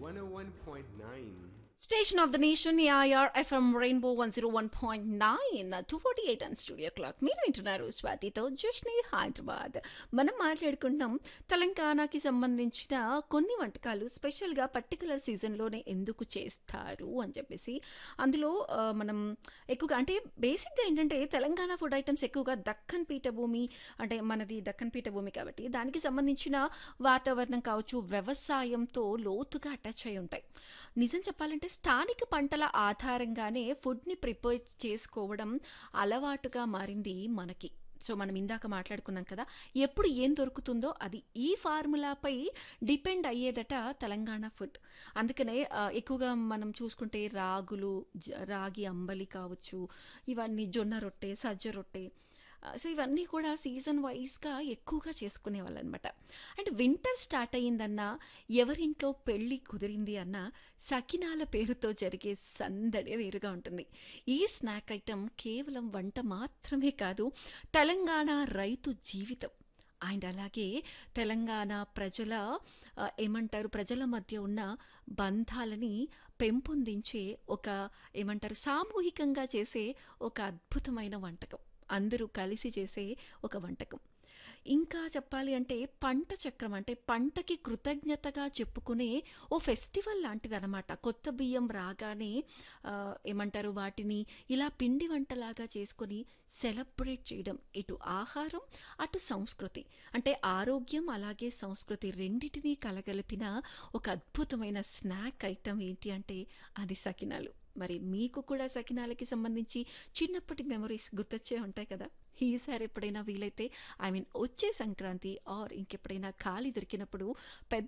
101.9. Station of the Nation, AIR FM Rainbow 101.9, 248 and studio clock మీరు వింటున్నారు స్వాతితో జస్ని హైదరాబాద్ మనం మాట్లాడుకుంటున్నాం తెలంగాణకి సంబంధించిన కొన్ని వంటకాలు స్పెషల్గా పర్టికులర్ సీజన్లోనే ఎందుకు చేస్తారు అని చెప్పేసి అందులో ఆ, మనం ఎక్కువగా అంటే బేసిక్గా ఏంటంటే తెలంగాణ ఫుడ్ ఐటమ్స్ ఎక్కువగా దక్కన్ పీఠభూమి అంటే మనది దక్కన్ పీఠభూమి కాబట్టి దానికి సంబంధించిన వాతావరణం కావచ్చు వ్యవసాయంతో లోతుగా అటాచ్ అయి ఉంటాయి నిజం చెప్పాలంటే స్థానిక పంటల ఆధారంగానే ఫుడ్ని ప్రిపేర్ చేసుకోవడం అలవాటుగా మారింది మనకి సో మనం ఇందాక మాట్లాడుకున్నాం కదా ఎప్పుడు ఏం దొరుకుతుందో అది ఈ ఫార్ములాపై డిపెండ్ అయ్యేదట తెలంగాణ ఫుడ్ అందుకనే ఆ, ఎక్కువగా మనం చూసుకుంటే రాగులు జ- రాగి అంబలి కావచ్చు ఇవన్నీ జొన్న రొట్టె సజ్జ రొట్టె ఆ, సో ఇవన్నీ కూడా సీజన్ వైజ్గా ఎక్కువగా చేసుకునేవాళ్ళు అనమాట అండ్ వింటర్ స్టార్ట్ అయ్యిందన్నా ఎవరింట్లో పెళ్ళి కుదిరింది అన్నా సకినాల పేరుతో జరిగే సందడి వేరుగా ఉంటుంది ఈ స్నాక్ ఐటెం కేవలం వంట మాత్రమే కాదు తెలంగాణ రైతు జీవితం అండ్ అలాగే తెలంగాణ ప్రజల ఆ, ఏమంటారు ప్రజల మధ్య ఉన్న బంధాలని పెంపొందించే ఒక ఏమంటారు సామూహికంగా చేసే ఒక అద్భుతమైన వంటకం అందరూ కలిసి చేసే ఒక వంటకం ఇంకా చెప్పాలి అంటే పంట చక్రం అంటే పంటకి కృతజ్ఞతగా చెప్పుకునే ఓ ఫెస్టివల్ లాంటిదన్నమాట కొత్త బియ్యం రాగానే ఆ, ఏమంటారు వాటిని ఇలా పిండి వంటలాగా చేసుకొని సెలబ్రేట్ చేయడం ఇటు ఆహారం అటు సంస్కృతి అంటే ఆరోగ్యం అలాగే సంస్కృతి రెండిటినీ కలగలిపిన ఒక అద్భుతమైన స్నాక్ ఐటమ్ ఏంటి అంటే అది సకినాలు మరి మీకు కూడా సకినాలకి సంబంధించి చిన్నప్పటి మెమరీస్ గుర్తొచ్చే ఉంటాయి కదా ఈసారి ఎప్పుడైనా వీలైతే ఐ మీన్ వచ్చే సంక్రాంతి ఆర్ ఇంకెప్పుడైనా ఖాళీ దొరికినప్పుడు పెద్ద